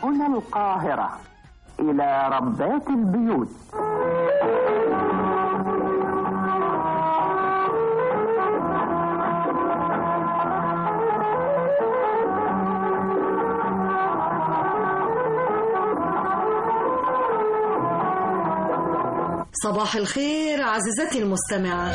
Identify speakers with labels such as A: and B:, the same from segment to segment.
A: هنا القاهرة إلى ربات البيوت
B: صباح الخير عزيزتي المستمعة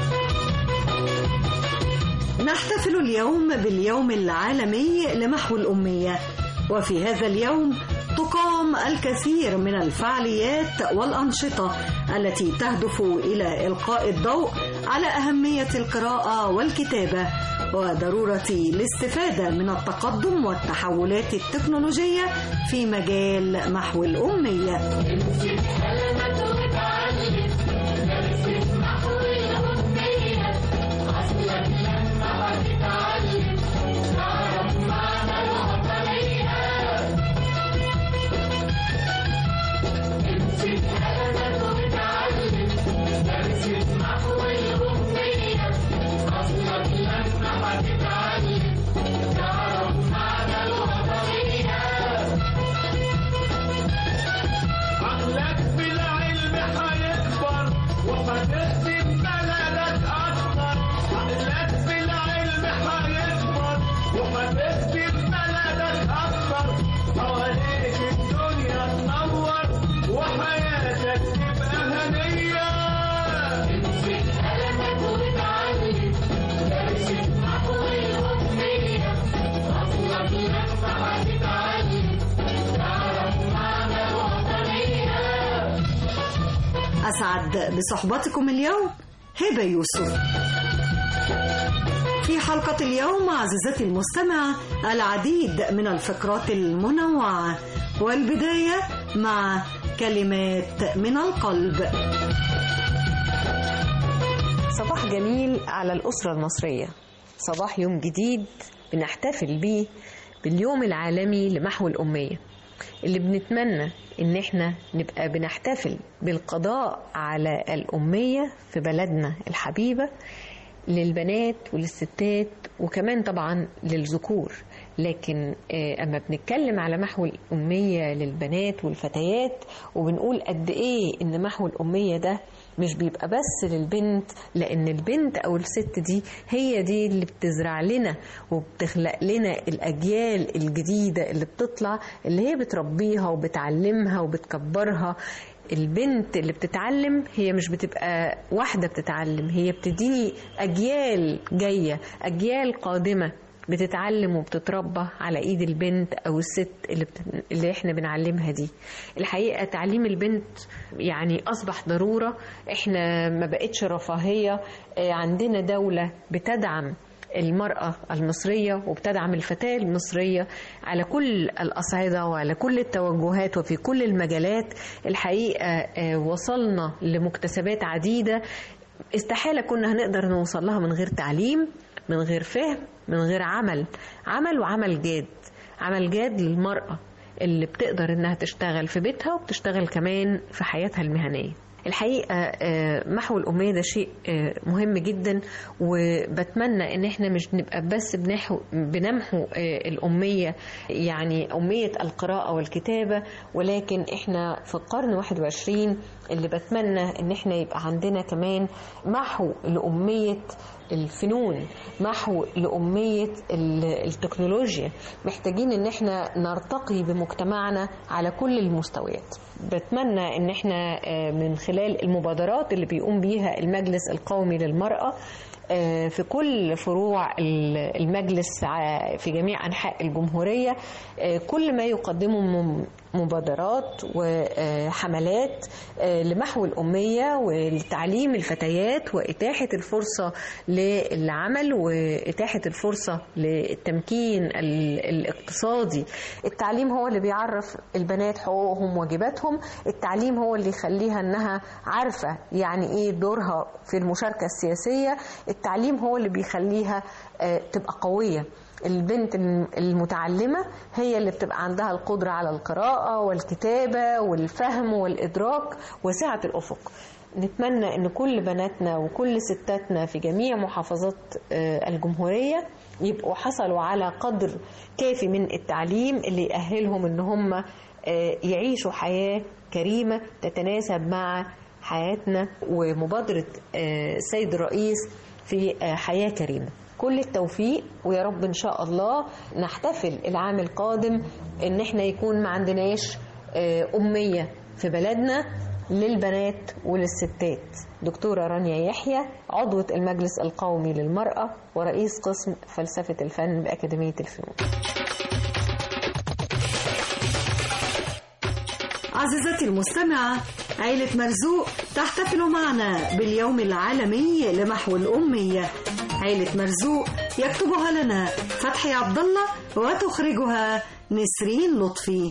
B: نحتفل اليوم باليوم العالمي لمحو الأمية وفي هذا اليوم تقام الكثير من الفعاليات والأنشطة التي تهدف إلى إلقاء الضوء على أهمية القراءة والكتابة وضرورة الاستفادة من التقدم والتحولات التكنولوجية في مجال محو الأمية
C: عقلك بالعلم هيكبر وهتخدم بلدك أكتر عقلك بالعلم هيكبر وهتخدم بلدك أكتر حواليك الدنيا تنور وحياتك تبقى هنية امسك قلمك وتعلم درس محو الأمية أصلك لما هتتعلم تعرف معنى الوطنية
B: أسعد بصحبتكم اليوم هبة يوسف في حلقة اليوم عزيزتي المستمعة العديد من الفقرات المنوعة والبداية مع كلمات من القلب
D: صباح جميل على الأسرة المصرية صباح يوم جديد بنحتفل بيه باليوم العالمي لمحو الأمية اللي بنتمنى إن إحنا نبقى بنحتفل بالقضاء على الأمية في بلدنا الحبيبة للبنات وللستات وكمان طبعا للذكور لكن آه، اما بنتكلم على محو الاميه للبنات والفتيات وبنقول قد ايه ان محو الاميه ده مش بيبقى بس للبنت لان البنت او الست دي هي دي اللي بتزرع لنا وبتخلق لنا الاجيال الجديده اللي بتطلع اللي هي بتربيها وبتعلمها وبتكبرها البنت اللي بتتعلم هي مش بتبقى واحدة بتتعلم هي بتديني أجيال جاية أجيال قادمة بتتعلم وبتتربى على ايد البنت او الست اللي, بت... اللي احنا بنعلمها دي الحقيقه تعليم البنت يعني اصبح ضروره احنا ما بقتش رفاهيه آه، عندنا دوله بتدعم المرأة المصرية وبتدعم الفتاة المصرية على كل الأصعدة وعلى كل التوجهات وفي كل المجالات الحقيقة آه، وصلنا لمكتسبات عديدة استحالة كنا هنقدر نوصل لها من غير تعليم من غير فهم من غير عمل عمل وعمل جاد عمل جاد للمرأة اللي بتقدر انها تشتغل في بيتها وبتشتغل كمان في حياتها المهنية الحقيقة آه، محو الأمية ده شيء آه، مهم جدا وبتمنى ان احنا مش نبقى بس بنحو بنمحو آه، الأمية يعني أمية القراءة والكتابة ولكن احنا في القرن 21 اللي بتمنى ان احنا يبقى عندنا كمان محو لأمية الفنون محو لأمية ال- التكنولوجيا محتاجين ان احنا نرتقي بمجتمعنا على كل المستويات بتمنى ان احنا آه، من خلال المبادرات اللي بيقوم بيها المجلس القومي للمرأة آه، في كل فروع ال- المجلس ع- في جميع أنحاء الجمهورية آه، كل ما يقدمه من مبادرات وحملات آه، لمحو الأمية ولتعليم الفتيات وإتاحة الفرصة للعمل وإتاحة الفرصة للتمكين ال- الاقتصادي التعليم هو اللي بيعرف البنات حقوقهم وواجباتهم التعليم هو اللي يخليها انها عارفة يعني ايه دورها في المشاركة السياسية التعليم هو اللي بيخليها آه، تبقى قوية البنت الم- المتعلمة هي اللي بتبقى عندها القدرة على القراءة والكتابة والفهم والإدراك وسعة الأفق نتمنى ان كل بناتنا وكل ستاتنا في جميع محافظات آه، الجمهورية يبقوا حصلوا على قدر كافي من التعليم اللي يأهلهم ان هم آه، يعيشوا حياة كريمة تتناسب مع حياتنا ومبادرة آه، السيد الرئيس في آه، حياة كريمة كل التوفيق ويا رب ان شاء الله نحتفل العام القادم ان احنا يكون ما عندناش آه، أمية في بلدنا للبنات وللستات دكتورة رانيا يحيى عضوة المجلس القومي للمرأة ورئيس قسم فلسفة الفن بأكاديمية الفنون
B: عزيزتي المستمعة عيلة مرزوق تحتفل معنا باليوم العالمي لمحو الأمية عيلة مرزوق يكتبها لنا فتحي عبد الله وتخرجها نسرين لطفي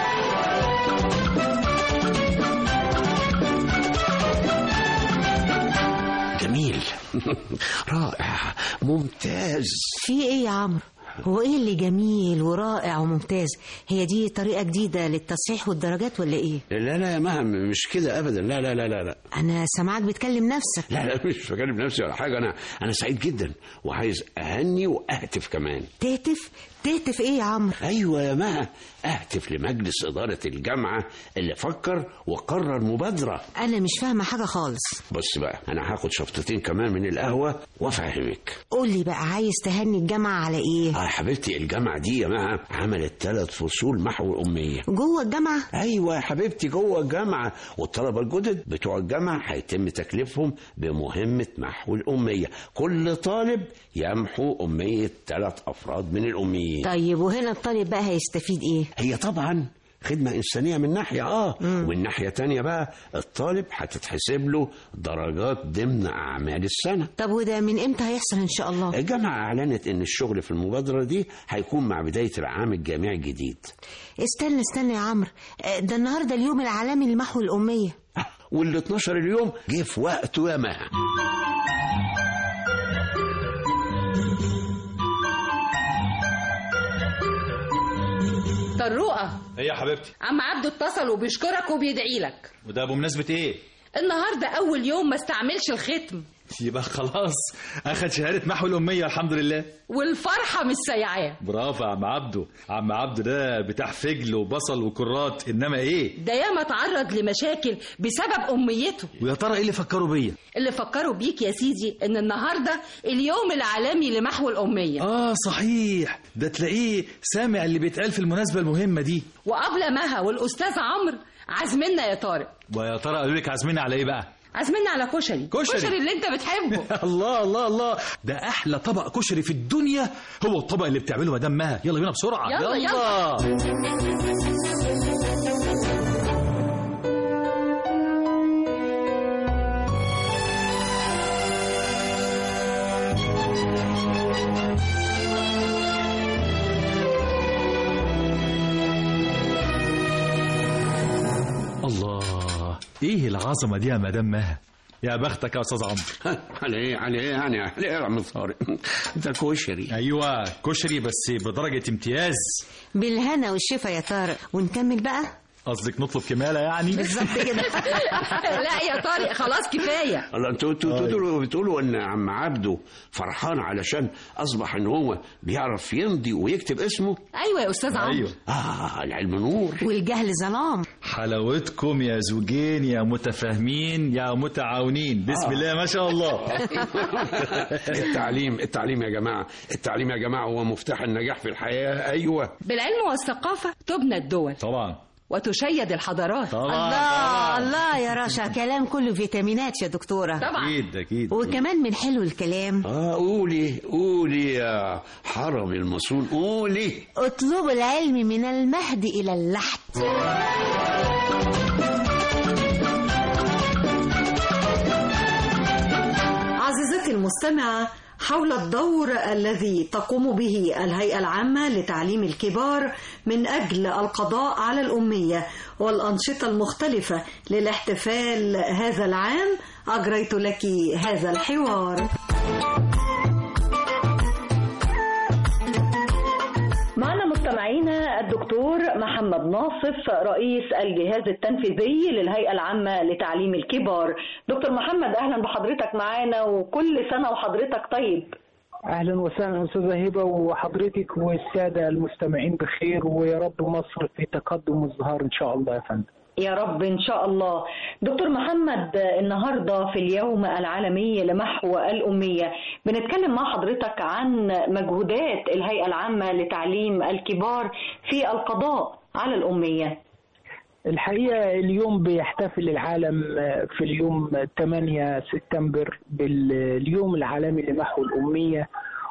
E: جميل رائع ممتاز
F: في ايه يا عمرو هو ايه اللي جميل ورائع وممتاز هي دي طريقة جديدة للتصحيح والدرجات ولا ايه
E: لا لا يا مهم مش كده ابدا لا لا لا لا لا
F: انا سامعاك بتكلم نفسك
E: لا لا مش بكلم نفسي ولا حاجه انا انا سعيد جدا وعايز اهني واهتف كمان
F: تهتف تهتف ايه يا عمرو
E: ايوه يا مها اهتف لمجلس اداره الجامعه اللي فكر وقرر مبادره
F: انا مش فاهمة حاجة خالص
E: بص بقى انا هاخد شفطتين كمان من القهوه وافهمك
F: قولي بقى عايز تهني الجامعة على ايه
E: اه يا حبيبتي الجامعه دي يا مها عملت ثلاث فصول محو الاميه
F: جوه الجامعة
E: ايوه يا حبيبتي جوه الجامعه والطلبه الجدد بتوع الجامعه هيتم تكليفهم بمهمه محو الاميه كل طالب يمحو اميه ثلاث افراد من الاميين
F: طيب وهنا الطالب بقى هيستفيد ايه
E: هي طبعا خدمة إنسانية من ناحية آه ومن ناحية تانية بقى الطالب هتتحسب له درجات ضمن أعمال السنة
F: طب وده من امتى هيحصل ان شاء الله
E: الجامعة أعلنت إن الشغل في المبادرة دي هيكون مع بداية العام الجامعي الجديد
F: استنى استنى يا عمرو آه، ده النهاردة اليوم العالمي لمحو الأمية
E: وال 12 اليوم جه في وقته يا مها
G: طروقة
H: ايه يا حبيبتي
G: عم عبده اتصل وبيشكرك وبيدعي لك
H: وده بمناسبة ايه
G: النهارده اول يوم ما استعملش الختم
H: يبقى خلاص اخد شهادة محو الأمية الحمد لله
G: والفرحة مش سايعاه
H: برافو يا عم عبده عم عبده ده بتاع فجل وبصل وكرات انما ايه
G: ده ياما اتعرض لمشاكل بسبب اميته
H: ويا ترى ايه اللي فكروا بيا
G: اللي فكروا بيك يا سيدي ان النهارده اليوم العالمي لمحو الاميه
H: اه صحيح ده تلاقيه سامع اللي بيتقال في المناسبة المهمة دي
G: وقبل مها والاستاذ عمرو عازمنا يا طارق
H: ويا ترى قالوا لك عازمين على ايه بقى
G: عازمنا على كشري
H: كشري.
G: كشري اللي انت بتحبه
H: الله الله الله ده احلى طبق كشري في الدنيا هو الطبق اللي بتعمله مدام مها يلا بينا بسرعه
G: يلا، يلا.
H: الله ايه العظمه دي يا مدام مها يا بختك يا استاذ عمرو
E: على إيه على إيه يعني على إيه يا عم طارق ده كشري
H: ايوه كشري بس بدرجه امتياز
F: بالهنا والشفا يا طارق ونكمل بقى
H: قصدك نطلب كماله يعني
F: بالظبط كده
G: لا يا طارق خلاص كفايه
E: الله انتوا انتوا بتقولوا بتقولوا ان عم عبده فرحان علشان اصبح ان هو بيعرف يمضي ويكتب اسمه
G: ايوه يا استاذ عمرو
H: ايوه
E: اه العلم نور
F: والجهل ظلام
H: حلاوتكم يا زوجين يا متفاهمين يا متعاونين بسم الله ما شاء الله
E: التعليم التعليم يا جماعه التعليم يا جماعه هو مفتاح النجاح في الحياه ايوه
G: بالعلم والثقافه تبنى الدول
H: طبعا
G: وتشيد الحضارات
H: طبعا
F: الله الله يا رشا كلام كله فيتامينات يا دكتورة
G: طبعا
H: اكيد اكيد
F: وكمان من حلو الكلام
E: اه قولي قولي يا حرم المصون قولي
F: اطلبوا العلم من المهد إلى اللحد
B: عزيزتي المستمعة حول الدور الذي تقوم به الهيئة العامة لتعليم الكبار من أجل القضاء على الأمية والأنشطة المختلفة للاحتفال هذا العام أجريت لك هذا الحوار معنا مستمعينا الدكتور محمد ناصف رئيس الجهاز التنفيذي للهيئة العامة لتعليم الكبار دكتور محمد أهلا بحضرتك معانا وكل سنة وحضرتك طيب
I: اهلا وسهلا استاذه هبه وحضرتك والساده المستمعين بخير ويا رب مصر في تقدم وازدهار ان شاء الله يا فندم
B: يا رب إن شاء الله دكتور محمد النهاردة في اليوم العالمي لمحو الأمية بنتكلم مع حضرتك عن مجهودات الهيئة العامة لتعليم الكبار في القضاء على الأمية
I: الحقيقه اليوم بيحتفل العالم في اليوم 8 سبتمبر باليوم العالمي لمحو الاميه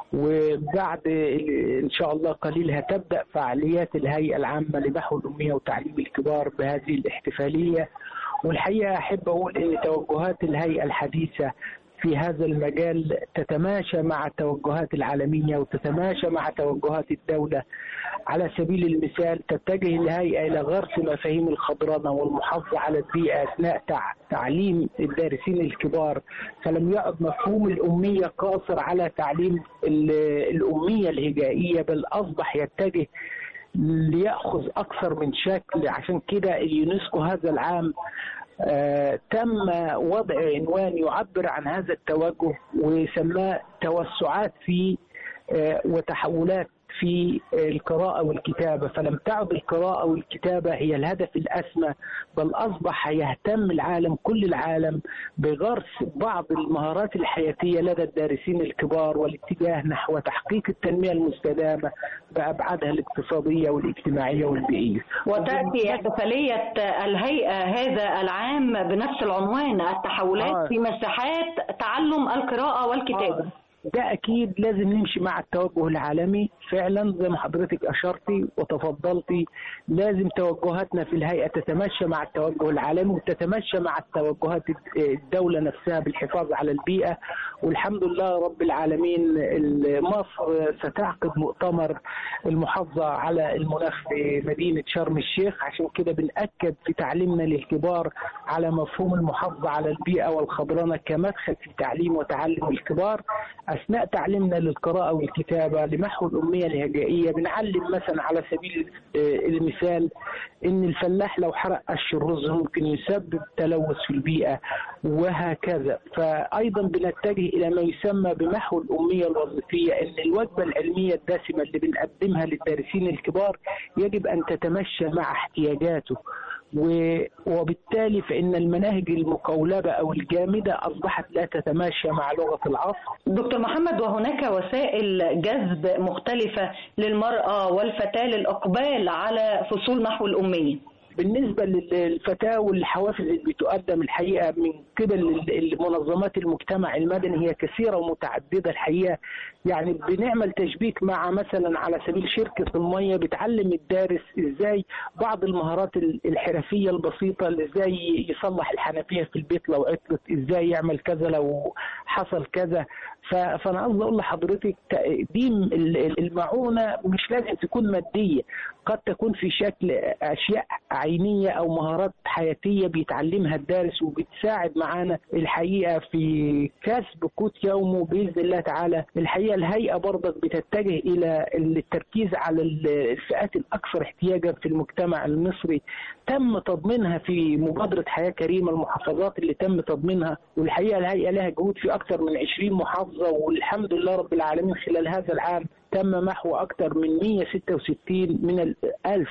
I: وبعد ان شاء الله قليل هتبدا فعاليات الهيئه العامه لمحو الاميه وتعليم الكبار بهذه الاحتفاليه والحقيقه احب اقول ان توجهات الهيئه الحديثه في هذا المجال تتماشى مع التوجهات العالمية وتتماشى مع توجهات الدولة على سبيل المثال تتجه الهيئة إلى غرس مفاهيم الخضرنة والمحافظة على البيئة أثناء تع- تعليم الدارسين الكبار فلم يعد مفهوم الأمية قاصر على تعليم ال- الأمية الهجائية بل أصبح يتجه ليأخذ أكثر من شكل عشان كده اليونسكو هذا العام آه، تم وضع عنوان يعبر عن هذا التوجه وسماه توسعات في آه، وتحولات في القراءة والكتابة فلم تعد القراءة والكتابة هي الهدف الأسمى بل أصبح يهتم العالم كل العالم بغرس بعض المهارات الحياتية لدى الدارسين الكبار والاتجاه نحو تحقيق التنمية المستدامة بأبعادها الاقتصادية والاجتماعية والبيئية
B: وتأتي احتفالية الهيئة هذا العام بنفس العنوان التحولات
I: آه.
B: في مساحات تعلم القراءة والكتابة
I: ده اكيد لازم نمشي مع التوجه العالمي فعلا زي ما حضرتك اشرتي وتفضلتي لازم توجهاتنا في الهيئه تتمشى مع التوجه العالمي وتتمشى مع التوجهات الدوله نفسها بالحفاظ على البيئه والحمد لله رب العالمين مصر ستعقد مؤتمر المحافظه على المناخ في مدينه شرم الشيخ عشان كده بنأكد في تعليمنا للكبار على مفهوم المحافظه على البيئه والخضرنه كمدخل في تعليم وتعلم الكبار اثناء تعليمنا للقراءه والكتابه لمحو الاميه الهجائيه بنعلم مثلا على سبيل آه، المثال ان الفلاح لو حرق قش الرز ممكن يسبب تلوث في البيئه وهكذا فايضا بنتجه الى ما يسمى بمحو الاميه الوظيفيه ان الوجبه العلميه الدسمه اللي بنقدمها للدارسين الكبار يجب ان تتمشى مع احتياجاته و- وبالتالي فإن المناهج المقولبة أو الجامدة أصبحت لا تتماشى مع لغة العصر
B: دكتور محمد وهناك وسائل جذب مختلفة للمرأة والفتاة للإقبال على فصول نحو الأمية
I: بالنسبة للفتاة والحوافز اللي بتقدم الحقيقة من قبل المنظمات المجتمع المدني هي كثيرة ومتعددة الحقيقة يعني بنعمل تشبيك مع مثلا على سبيل شركة المية بتعلم الدارس ازاي بعض المهارات الحرفية البسيطة اللي ازاي يصلح الحنفية في البيت لو عطلت ازاي يعمل كذا لو حصل كذا ف- فانا قصدي اقول لحضرتك تقديم ال- المعونة مش لازم تكون مادية قد تكون في شكل اشياء عينية او مهارات حياتية بيتعلمها الدارس وبتساعد معانا الحقيقة في كسب قوت يومه بإذن الله تعالى الحقيقة الهيئة برضك بتتجه إلى التركيز على الفئات الأكثر احتياجا في المجتمع المصري تم تضمينها في مبادرة حياة كريمة المحافظات اللي تم تضمينها والحقيقة الهيئة لها جهود في أكثر من 20 محافظة والحمد لله رب العالمين خلال هذا العام تم محو أكثر من 166 من الألف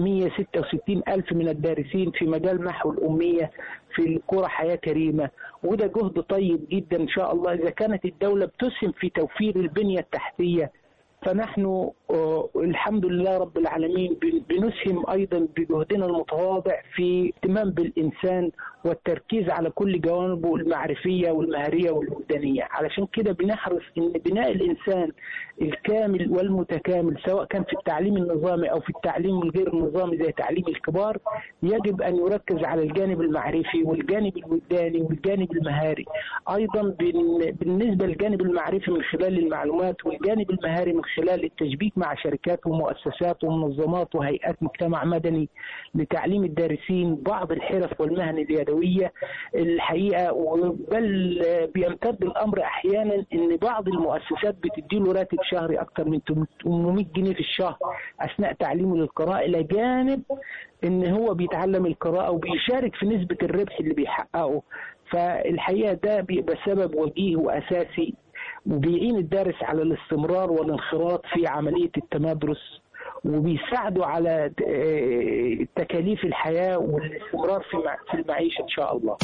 I: 166 ألف من الدارسين في مجال محو الأمية في القرى حياة كريمة وده جهد طيب جدا إن شاء الله إذا كانت الدولة بتسهم في توفير البنية التحتية فنحن آه، الحمد لله رب العالمين بن- بنسهم ايضا بجهدنا المتواضع في اهتمام بالانسان والتركيز على كل جوانبه المعرفيه والمهاريه والوجدانيه علشان كده بنحرص ان بناء الانسان الكامل والمتكامل سواء كان في التعليم النظامي او في التعليم الغير النظامي زي تعليم الكبار يجب ان يركز على الجانب المعرفي والجانب الوجداني والجانب المهاري ايضا بن- بالنسبه للجانب المعرفي من خلال المعلومات والجانب المهاري من خلال التشبيك مع شركات ومؤسسات ومنظمات وهيئات مجتمع مدني لتعليم الدارسين بعض الحرف والمهن اليدويه الحقيقه بل بيمتد الامر احيانا ان بعض المؤسسات بتديله راتب شهري اكثر من 800 جنيه في الشهر اثناء تعليمه للقراءه الى جانب ان هو بيتعلم القراءه وبيشارك في نسبه الربح اللي بيحققه فالحقيقه ده بيبقى سبب وجيه واساسي وبيعين الدارس على الاستمرار والانخراط في عمليه التمدرس وبيساعدوا على آه، تكاليف الحياه والاستمرار في مع- في المعيشه ان شاء الله.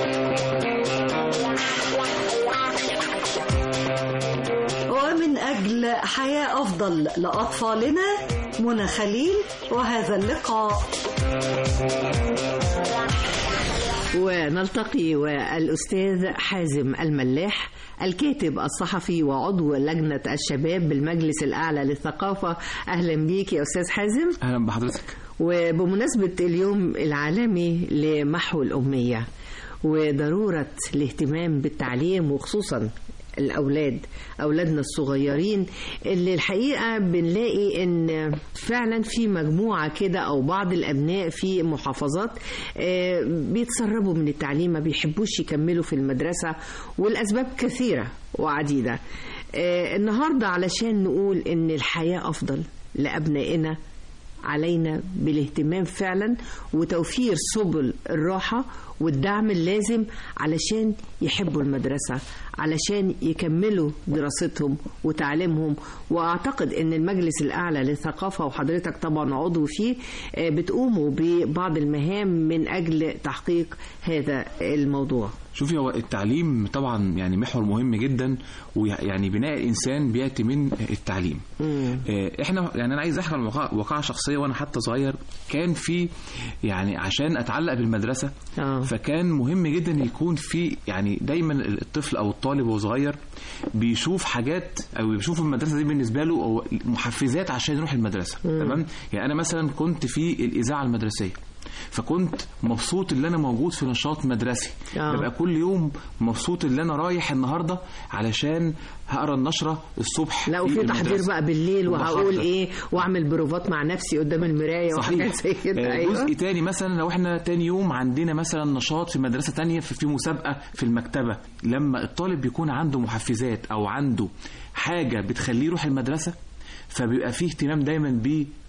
B: ومن أجل حياة أفضل لأطفالنا منى خليل وهذا اللقاء
J: ونلتقي والأستاذ حازم الملاح الكاتب الصحفي وعضو لجنة الشباب بالمجلس الأعلى للثقافة أهلا بيك يا أستاذ حازم
K: اهلا بحضرتك
J: وبمناسبة اليوم العالمي لمحو الأمية وضرورة الاهتمام بالتعليم وخصوصا الأولاد أولادنا الصغيرين اللي الحقيقة بنلاقي إن فعلا في مجموعة كده أو بعض الأبناء في محافظات آه، بيتسربوا من التعليم ما بيحبوش يكملوا في المدرسة والأسباب كثيرة وعديدة آه، النهاردة علشان نقول إن الحياة أفضل لأبنائنا علينا بالاهتمام فعلا وتوفير سبل الراحة والدعم اللازم علشان يحبوا المدرسة علشان يكملوا دراستهم وتعليمهم وأعتقد أن المجلس الأعلى للثقافة وحضرتك طبعا عضو فيه آه، بتقوموا ببعض المهام من أجل تحقيق هذا الموضوع
K: شوفي هو التعليم طبعا يعني محور مهم جدا ويعني بناء الانسان بياتي من التعليم آه، احنا يعني انا عايز احكي عن واقعة- واقعه شخصيه وانا حتى صغير كان في يعني عشان اتعلق بالمدرسه
J: آه.
K: فكان مهم جدا يكون في يعني دايما الطفل او الطالب وهو صغير بيشوف حاجات او بيشوف المدرسه دي بالنسبه له أو محفزات عشان يروح المدرسه
J: مم.
K: تمام يعني انا مثلا كنت في الاذاعه المدرسيه فكنت مبسوط ان انا موجود في نشاط مدرسي
J: آه.
K: ببقى كل يوم مبسوط ان انا رايح النهارده علشان هقرا النشره الصبح
J: لا وفي تحضير
K: المدرسة.
J: بقى بالليل وهقول
K: وبحضر.
J: ايه واعمل بروفات مع نفسي قدام المرايه وحاجات زي كده
K: آه،
J: ايوه
K: جزء تاني مثلا لو احنا تاني يوم عندنا مثلا نشاط في مدرسة تانية في, في مسابقة في المكتبة لما الطالب بيكون عنده محفزات او عنده حاجة بتخليه يروح المدرسة فبيبقى فيه اهتمام دايما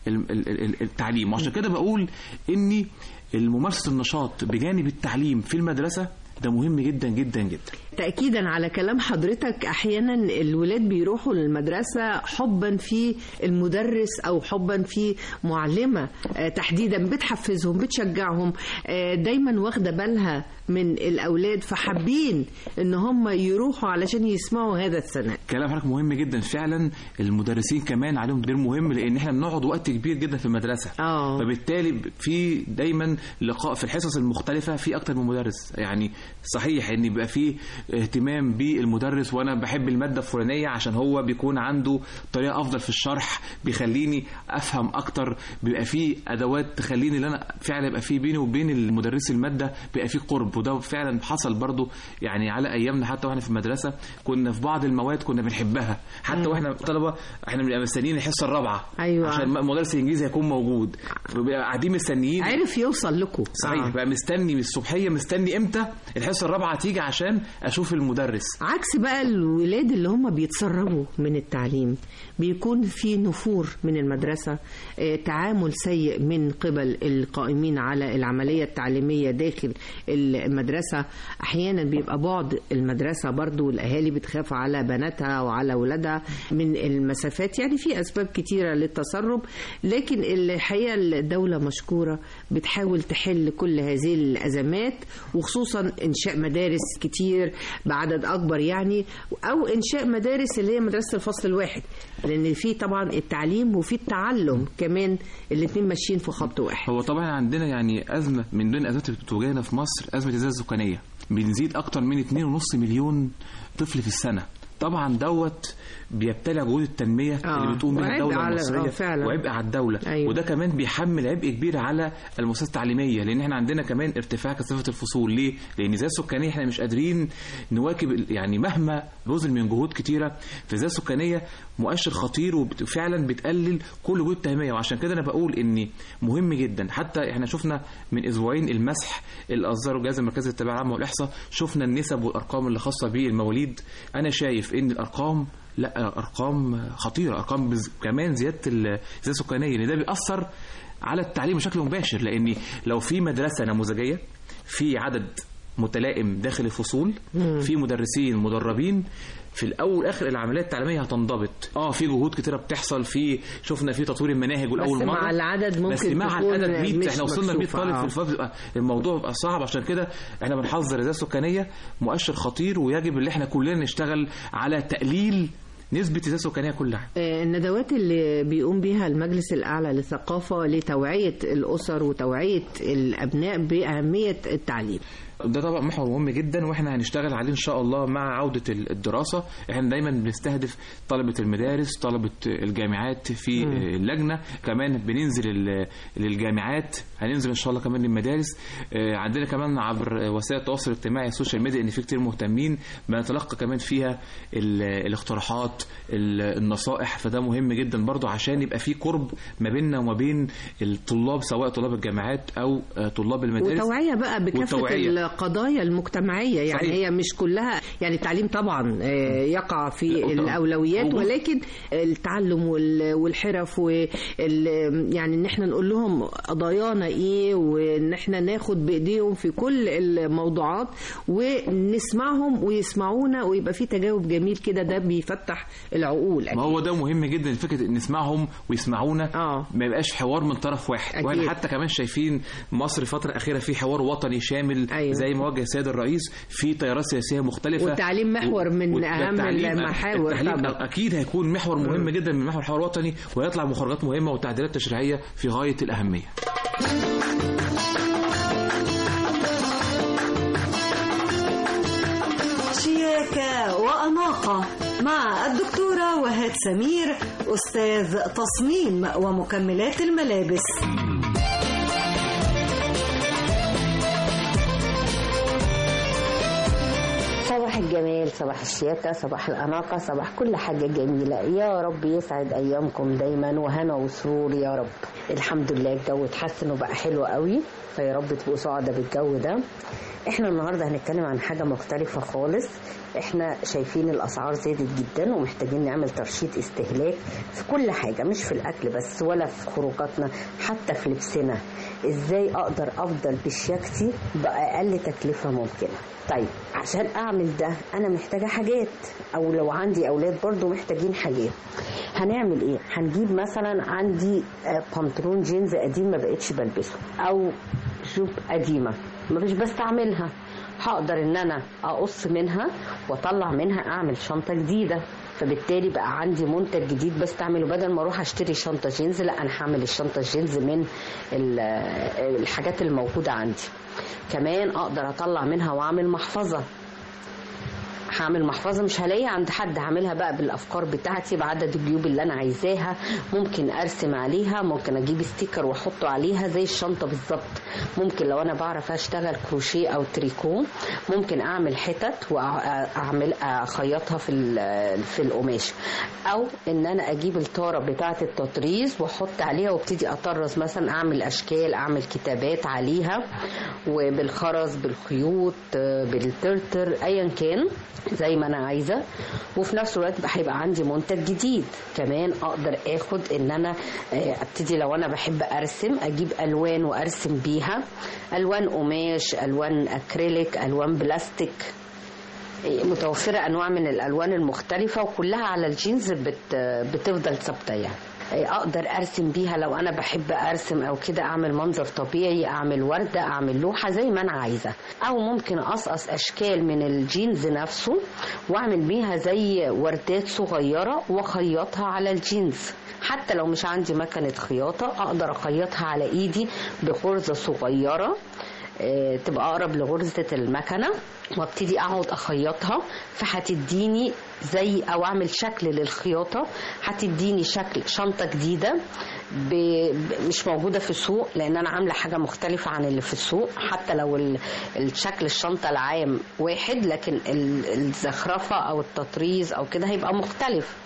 K: بالتعليم وعشان كده بقول اني الممارسة النشاط بجانب التعليم في المدرسة ده مهم جدا جدا جدا
J: تأكيدا على كلام حضرتك أحيانا الولاد بيروحوا للمدرسة حبا في المدرس أو حبا في معلمة آه، تحديدا بتحفزهم بتشجعهم آه، دايما واخدة بالها من الأولاد فحابين إن هم يروحوا علشان يسمعوا هذا الثناء
K: كلام حضرتك مهم جدا فعلا المدرسين كمان عليهم دور مهم لان احنا بنقعد وقت كبير جدا في المدرسه
J: اه
K: فبالتالي في دايما لقاء في الحصص المختلفه في اكتر من مدرس يعني صحيح ان يبقى في اهتمام بالمدرس وانا بحب الماده الفلانيه عشان هو بيكون عنده طريقه افضل في الشرح بيخليني افهم اكتر بيبقى في ادوات تخليني ان انا فعلا يبقى في بيني وبين المدرس الماده بيبقى في قرب وده فعلا حصل برضو يعني على ايامنا حتى واحنا في المدرسه كنا في بعض المواد كنا بنحبها حتى
J: مم.
K: واحنا طلبه احنا بنبقى مستنيين الحصه الرابعه
J: أيوة.
K: عشان مدرس الانجليزي هيكون موجود بنبقى قاعدين مستنيين
J: عرف يوصل لكم
K: صحيح
J: آه.
K: بقى مستني من الصبحيه مستني امتى الحصه الرابعه تيجي عشان اشوف المدرس
J: عكس بقى الولاد اللي هم بيتسربوا من التعليم بيكون في نفور من المدرسة آه، تعامل سيء من قبل القائمين على العملية التعليمية داخل المدرسة أحيانا بيبقى بعد المدرسة برضو الأهالي بتخاف على بناتها وعلى ولادها من المسافات يعني في أسباب كتيرة للتسرب لكن الحقيقة الدولة مشكورة بتحاول تحل كل هذه الأزمات وخصوصا إنشاء مدارس كتير بعدد أكبر يعني أو إنشاء مدارس اللي هي مدرسة الفصل الواحد لأن في طبعا التعليم وفي التعلم كمان الاتنين ماشيين في خط واحد
K: هو طبعا عندنا يعني ازمه من ضمن الازمات اللي بتواجهنا في مصر ازمه الزياده السكانيه بنزيد اكتر من 2.5 مليون طفل في السنه طبعا دوت بيبتلع جهود التنميه
J: آه،
K: اللي بتقوم بها
J: وعبء
K: الدوله
J: على-
K: المصريه
J: آه، فعلا.
K: وعبء على الدوله
J: أيوة.
K: وده كمان بيحمل عبء كبير على المؤسسات التعليميه لان احنا عندنا كمان ارتفاع كثافه الفصول ليه؟ لان الزياده السكانيه احنا مش قادرين نواكب ال- يعني مهما بذل من جهود كتيره في الزياده السكانيه مؤشر خطير وفعلا بتقلل كل جهود التنميه وعشان كده انا بقول ان مهم جدا حتى احنا شفنا من اسبوعين المسح اللي اصدره الجهاز المركزي للتربيه العامه والاحصاء شفنا النسب والارقام اللي خاصه بالمواليد انا شايف ان الارقام لا ارقام خطيره ارقام بز... كمان زياده ال- الزياده السكانيه لان ده بيأثر على التعليم بشكل مباشر لان لو في مدرسه نموذجيه في عدد متلائم داخل الفصول
J: مم.
K: في مدرسين مدربين في الاول والاخر العمليات التعليميه هتنضبط اه في جهود كتيره بتحصل في شفنا في تطوير المناهج والاول
J: بس
K: مره
J: مع العدد ممكن
K: بس مع
J: تكون
K: العدد 100
J: مش
K: احنا وصلنا ل 100
J: مكشوفة،
K: طالب
J: آه.
K: في الفصل بيبقى الموضوع بيبقى صعب عشان كده احنا بنحذر الذات السكانيه مؤشر خطير ويجب ان احنا كلنا نشتغل على تقليل نسبه الذات السكانيه كلها
J: آه، الندوات اللي بيقوم بها المجلس الأعلى للثقافة لتوعية الأسر وتوعية الأبناء بأهمية التعليم
K: ده طبعا محور مهم جدا واحنا هنشتغل عليه ان شاء الله مع عوده الدراسه احنا دايما بنستهدف طلبه المدارس طلبه الجامعات في
J: مم.
K: اللجنه كمان بننزل ال- للجامعات هننزل ان شاء الله كمان للمدارس آه، عندنا كمان عبر وسائل التواصل الاجتماعي السوشيال ميديا ان في كتير مهتمين بنتلقى كمان فيها ال- الاقتراحات ال- النصائح فده مهم جدا برضو عشان يبقى في قرب ما بيننا وما بين الطلاب سواء طلاب الجامعات او آه، طلاب المدارس
J: وتوعية بقى بكافة
K: والتوعية.
J: القضايا المجتمعية يعني
K: صحيح.
J: هي مش كلها يعني التعليم طبعا آه، يقع في
K: لا،
J: الأولويات
K: موجود.
J: ولكن التعلم وال- والحرف وال يعني ان احنا نقول لهم قضايانا ايه وان احنا ناخد بايديهم في كل الموضوعات ونسمعهم ويسمعونا ويبقى في تجاوب جميل كده ده بيفتح العقول
K: ما هو ده مهم جدا فكره ان نسمعهم ويسمعونا
J: آه.
K: ما يبقاش حوار من طرف واحد
J: أكيد.
K: واحنا حتى كمان شايفين مصر الفتره الاخيره في حوار وطني شامل
J: أيوة.
K: زي ما وجه السيد الرئيس في تيارات سياسيه مختلفه
J: والتعليم محور من
K: و-
J: أهم
K: والتعليم-
J: المحاور
K: التعليم
J: طبعا.
K: اكيد هيكون محور مهم جدا من محور الحوار الوطني ويطلع مخرجات مهمه وتعديلات تشريعيه في غايه الاهميه
B: شياكة وأناقة مع الدكتورة وهاد سمير أستاذ تصميم ومكملات الملابس
L: صباح الجمال صباح الشياكة صباح الأناقة صباح كل حاجة جميلة يا رب يسعد أيامكم دايما وهنا وسرور يا رب الحمد لله الجو اتحسن وبقى حلو قوي فيا رب تبقوا سعداء بالجو ده احنا النهاردة هنتكلم عن حاجة مختلفة خالص احنا شايفين الأسعار زادت جدا ومحتاجين نعمل ترشيد استهلاك في كل حاجة مش في الأكل بس ولا في خروجاتنا حتى في لبسنا ازاي اقدر افضل بشياكتي باقل تكلفه ممكنه طيب عشان اعمل ده انا محتاجه حاجات او لو عندي اولاد برضو محتاجين حاجات هنعمل ايه هنجيب مثلا عندي آه، بنطلون جينز قديم ما بقتش بلبسه او جوب قديمه ما مش بستعملها هقدر ان انا اقص منها واطلع منها اعمل شنطه جديده فبالتالي بقى عندي منتج جديد بستعمله بدل ما اروح اشتري شنطه جينز لا انا هعمل الشنطه الجينز من ال- الحاجات الموجوده عندي كمان اقدر اطلع منها واعمل محفظه هعمل محفظه مش هلاقيها عند حد هعملها بقى بالافكار بتاعتي بعدد الجيوب اللي انا عايزاها ممكن ارسم عليها ممكن اجيب ستيكر واحطه عليها زي الشنطه بالظبط ممكن لو انا بعرف اشتغل كروشيه او تريكو ممكن اعمل حتت واعمل اخيطها في ال- في القماش او ان انا اجيب الطاره بتاعه التطريز واحط عليها وابتدي اطرز مثلا اعمل اشكال اعمل كتابات عليها وبالخرز بالخيوط آه، بالترتر ايا كان زي ما انا عايزه وفي نفس الوقت بقى هيبقى عندي منتج جديد كمان اقدر اخد ان انا آه، ابتدي لو انا بحب ارسم اجيب الوان وارسم بيها الوان قماش الوان اكريليك الوان بلاستيك متوفرة أنواع من الألوان المختلفة وكلها على الجينز بت بتفضل ثابتة يعني أقدر أرسم بيها لو أنا بحب أرسم أو كده أعمل منظر طبيعي أعمل وردة أعمل لوحة زي ما أنا عايزة أو ممكن أقصقص أشكال من الجينز نفسه وأعمل بيها زي وردات صغيرة وأخيطها على الجينز حتى لو مش عندي مكنة خياطة أقدر أخيطها على إيدي بغرزة صغيرة آه، تبقى اقرب لغرزه المكنه وابتدي اقعد اخيطها فهتديني زي او اعمل شكل للخياطه هتديني شكل شنطه جديده ب... ب- مش موجوده في السوق لان انا عامله حاجه مختلفه عن اللي في السوق حتى لو ال... الشكل الشنطه العام واحد لكن ال... الزخرفه او التطريز او كده هيبقى مختلف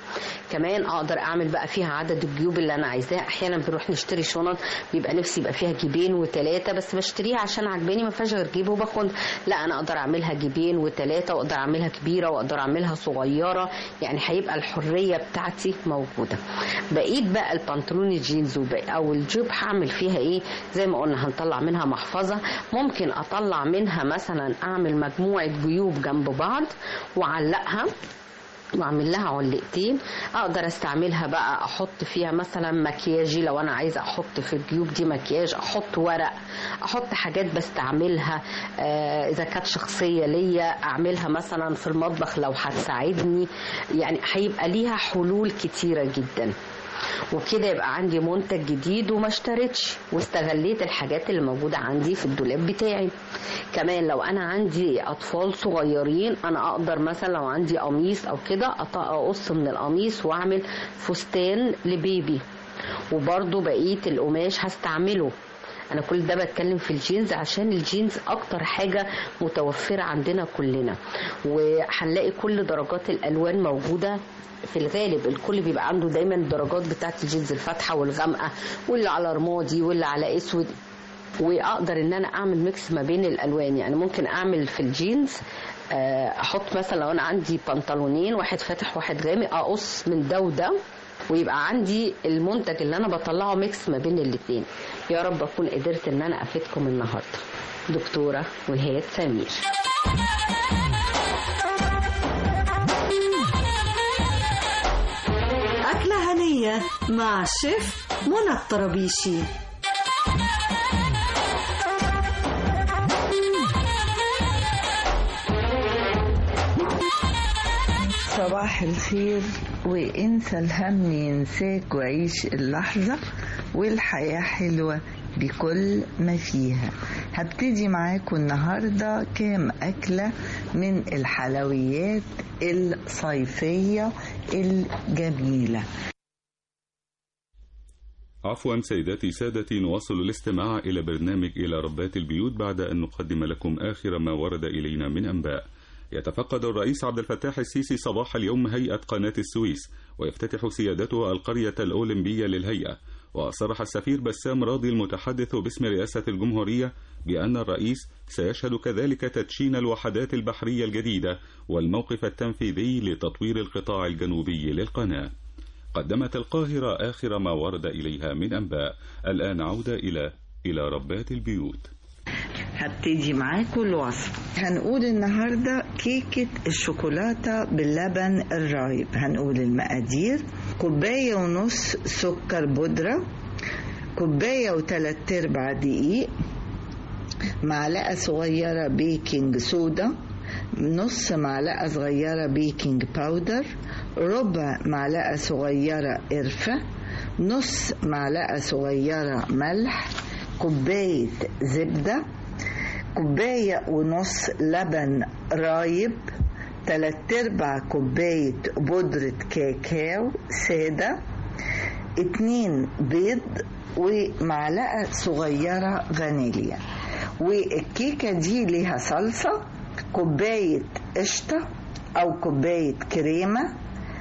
L: كمان اقدر اعمل بقى فيها عدد الجيوب اللي انا عايزاها احيانا بنروح نشتري شنط بيبقى نفسي يبقى فيها جيبين وثلاثه بس بشتريها عشان عجباني ما فيهاش غير جيب وبكون لا انا اقدر اعملها جيبين وثلاثه واقدر اعملها كبيره واقدر اعملها صغيره يعني هيبقى الحريه بتاعتي موجوده بقيت بقى البنطلون الجينز وبقى او الجيب هعمل فيها ايه زي ما قلنا هنطلع منها محفظه ممكن اطلع منها مثلا اعمل مجموعه جيوب جنب بعض واعلقها واعمل لها علقتين اقدر استعملها بقى احط فيها مثلا مكياجي لو انا عايزه احط في الجيوب دي مكياج احط ورق احط حاجات بستعملها آه اذا كانت شخصيه ليا اعملها مثلا في المطبخ لو هتساعدني يعني هيبقى ليها حلول كتيره جدا وكده يبقى عندي منتج جديد وما اشتريتش واستغليت الحاجات اللي موجوده عندي في الدولاب بتاعي كمان لو انا عندي اطفال صغيرين انا اقدر مثلا لو عندي قميص او كده أط- اقص من القميص واعمل فستان لبيبي وبرضو بقيه القماش هستعمله انا كل ده بتكلم في الجينز عشان الجينز اكتر حاجه متوفره عندنا كلنا وهنلاقي كل درجات الالوان موجوده في الغالب الكل بيبقى عنده دايما الدرجات بتاعت الجينز الفاتحه والغامقه واللي على رمادي واللي على اسود واقدر ان انا اعمل ميكس ما بين الالوان يعني ممكن اعمل في الجينز آه، احط مثلا لو انا عندي بنطلونين واحد فاتح واحد غامق اقص من ده وده ويبقى عندي المنتج اللي انا بطلعه ميكس ما بين الاتنين يا رب اكون قدرت ان انا افيدكم النهارده دكتوره وهاد سمير
B: أكلة هنية مع الشيف منى الطرابيشي
M: صباح الخير وانسى الهم ينساك وعيش اللحظة والحياة حلوة بكل ما فيها هبتدي معاكم النهاردة كام أكلة من الحلويات الصيفية الجميلة
N: عفوا سيداتي سادتي نواصل الاستماع إلى برنامج إلى ربات البيوت بعد أن نقدم لكم آخر ما ورد إلينا من أنباء يتفقد الرئيس عبد الفتاح السيسي صباح اليوم هيئة قناة السويس ويفتتح سيادته القرية الأولمبية للهيئة وصرح السفير بسام راضي المتحدث باسم رئاسة الجمهورية بأن الرئيس سيشهد كذلك تدشين الوحدات البحرية الجديدة والموقف التنفيذي لتطوير القطاع الجنوبي للقناة قدمت القاهرة آخر ما ورد إليها من أنباء الآن عودة إلى إلى ربات البيوت
M: هبتدي معاكم الوصف هنقول النهاردة كيكة الشوكولاتة باللبن الرايب هنقول المقادير كوباية ونص سكر بودرة كوباية وتلات ارباع دقيق معلقة صغيرة بيكنج صودا نص معلقة صغيرة بيكنج باودر ربع معلقة صغيرة قرفة نص معلقة صغيرة ملح كوباية زبدة كوباية ونص لبن رايب تلات ارباع كوباية بودرة كاكاو سادة اتنين بيض ومعلقة صغيرة فانيليا والكيكة دي ليها صلصة كوباية قشطة أو كوباية كريمة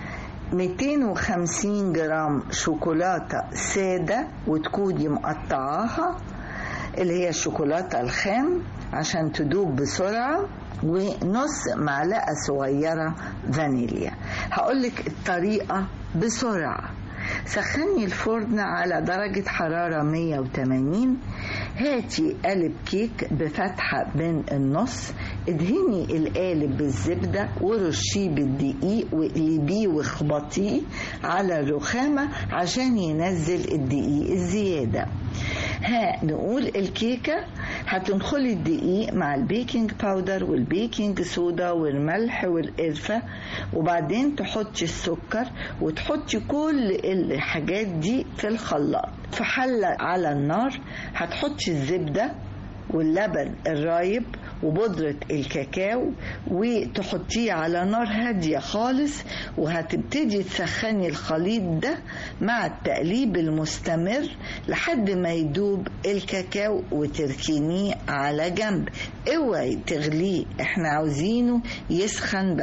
M: 250 جرام شوكولاتة سادة وتكوني مقطعاها اللي هي الشوكولاتة الخام عشان تدوب بسرعة ونص معلقة صغيرة فانيليا هقولك الطريقة بسرعة سخني الفرن على درجة حرارة 180 هاتي قالب كيك بفتحة بين النص ادهني القالب بالزبدة ورشيه بالدقيق واقلبيه واخبطيه على الرخامة عشان ينزل الدقيق الزيادة ها نقول الكيكة هتنخلي الدقيق مع البيكنج باودر والبيكنج صودا والملح والقرفة وبعدين تحطي السكر وتحطي كل الحاجات دي في الخلاط في حلة على النار هتحطي الزبدة واللبن الرايب وبودرة الكاكاو وتحطيه على نار هادية خالص وهتبتدي تسخني الخليط ده مع التقليب المستمر لحد ما يدوب الكاكاو وتركنيه على جنب اوعي تغليه احنا عاوزينه يسخن بس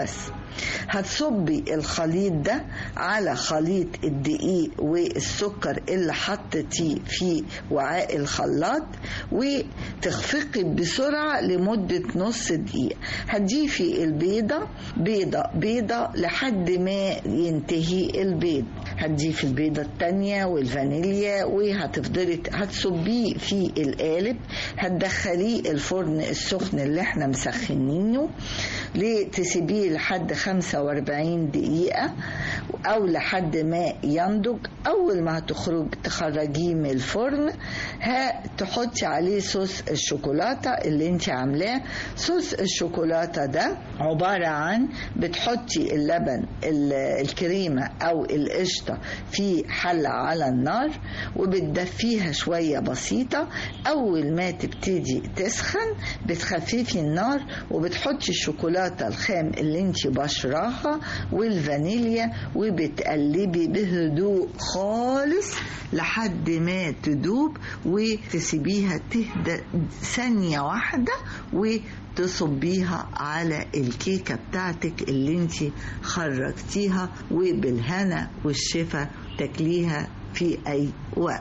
M: هتصبي الخليط ده على خليط الدقيق والسكر اللي حطيتيه في وعاء الخلاط وتخفقي بسرعة لمدة نص دقيقة هتضيفي البيضة بيضة بيضة لحد ما ينتهي البيض هتضيفي البيضة التانية والفانيليا وهتفضلي هتصبيه في القالب هتدخليه الفرن السخن اللي احنا مسخنينه لتسيبيه لحد 45 دقيقة أو لحد ما ينضج أول ما هتخرج تخرجيه من الفرن هتحطي عليه صوص الشوكولاتة اللي انت عاملاه صوص الشوكولاتة ده عبارة عن بتحطي اللبن ال- الكريمة أو القشطة في حلة على النار وبتدفيها شوية بسيطة أول ما تبتدي تسخن بتخففي النار وبتحطي الشوكولاتة الخام اللي انت بشراها والفانيليا وبتقلبي بهدوء خالص لحد ما تدوب وتسيبيها تهدى ثانية واحدة وتصبيها على الكيكة بتاعتك اللي انت خرجتيها وبالهنا والشفا تاكليها في أي وقت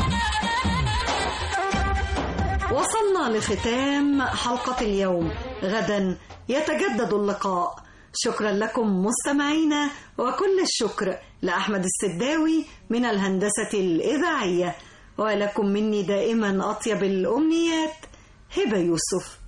B: وصلنا لختام حلقة اليوم غدا يتجدد اللقاء شكرا لكم مستمعينا وكل الشكر لأحمد السداوي من الهندسة الإذاعية ولكم مني دائما أطيب الأمنيات هبة يوسف